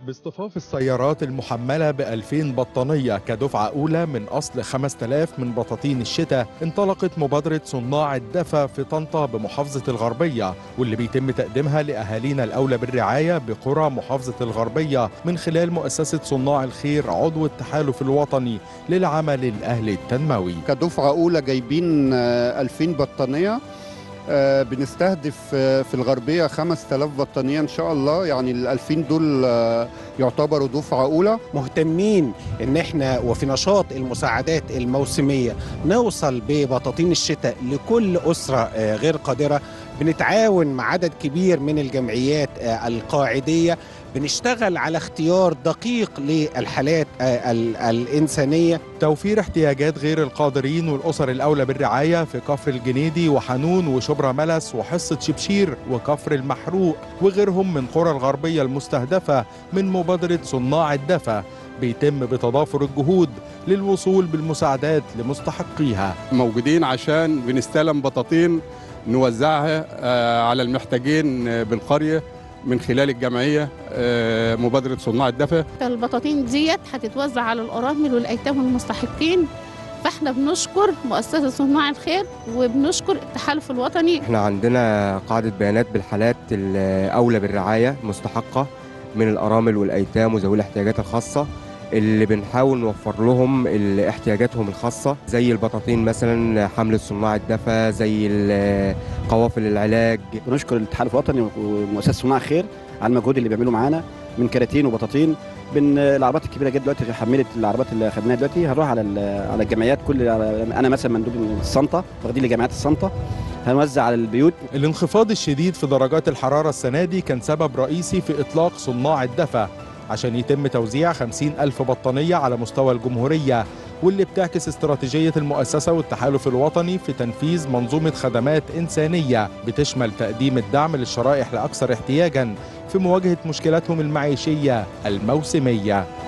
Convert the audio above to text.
باصطفاف السيارات المحملة ب 2000 بطانية كدفعة أولى من أصل 5000 من بطاطين الشتاء انطلقت مبادرة صناع الدفا في طنطا بمحافظة الغربية واللي بيتم تقديمها لأهالينا الأولى بالرعاية بقرى محافظة الغربية من خلال مؤسسة صناع الخير عضو التحالف الوطني للعمل الأهلي التنموي كدفعة أولى جايبين آه، 2000 بطانية آه، بنستهدف آه، في الغربية 5000 بطانية إن شاء الله يعني ال 2000 دول آه، يعتبروا دفعة أولى مهتمين ان احنا وفي نشاط المساعدات الموسميه نوصل ببطاطين الشتاء لكل اسره آه، غير قادره بنتعاون مع عدد كبير من الجمعيات آه، القاعديه بنشتغل على اختيار دقيق للحالات آه، ال- الانسانيه توفير احتياجات غير القادرين والأسر الأولى بالرعاية في كفر الجنيدي وحنون وشبرا ملس وحصة شبشير وكفر المحروق وغيرهم من قرى الغربية المستهدفة من مبادرة صناع الدفا بيتم بتضافر الجهود للوصول بالمساعدات لمستحقيها موجودين عشان بنستلم بطاطين نوزعها آه، على المحتاجين آه، بالقرية من خلال الجمعية آه، مبادرة صناع الدفا البطاطين ديت هتتوزع على الأرامل والأيتام والمستحقين فاحنا بنشكر مؤسسة صناع الخير وبنشكر التحالف الوطني احنا عندنا قاعدة بيانات بالحالات الأولى بالرعاية مستحقة من الأرامل والأيتام وذوي الاحتياجات الخاصة اللي بنحاول نوفر لهم ال- احتياجاتهم الخاصة زي البطاطين مثلا حملة صناع الدفا زي ال- قوافل العلاج بنشكر الاتحاد الوطني ومؤسسه صناع خير على المجهود اللي بيعملوا معانا من كراتين وبطاطين بن العربات الكبيره جت دلوقتي حملت العربات اللي خدناها دلوقتي هنروح على ال- على الجمعيات كل انا مثلا مندوب من الصنطه واخدين لجمعيات الصنطه هنوزع على البيوت الانخفاض الشديد في درجات الحرارة السنة دي كان سبب رئيسي في إطلاق صناع الدفا عشان يتم توزيع 50 ألف بطانية على مستوى الجمهورية واللي بتعكس استراتيجية المؤسسة والتحالف الوطني في تنفيذ منظومة خدمات إنسانية بتشمل تقديم الدعم للشرائح الأكثر احتياجاً في مواجهة مشكلاتهم المعيشية الموسمية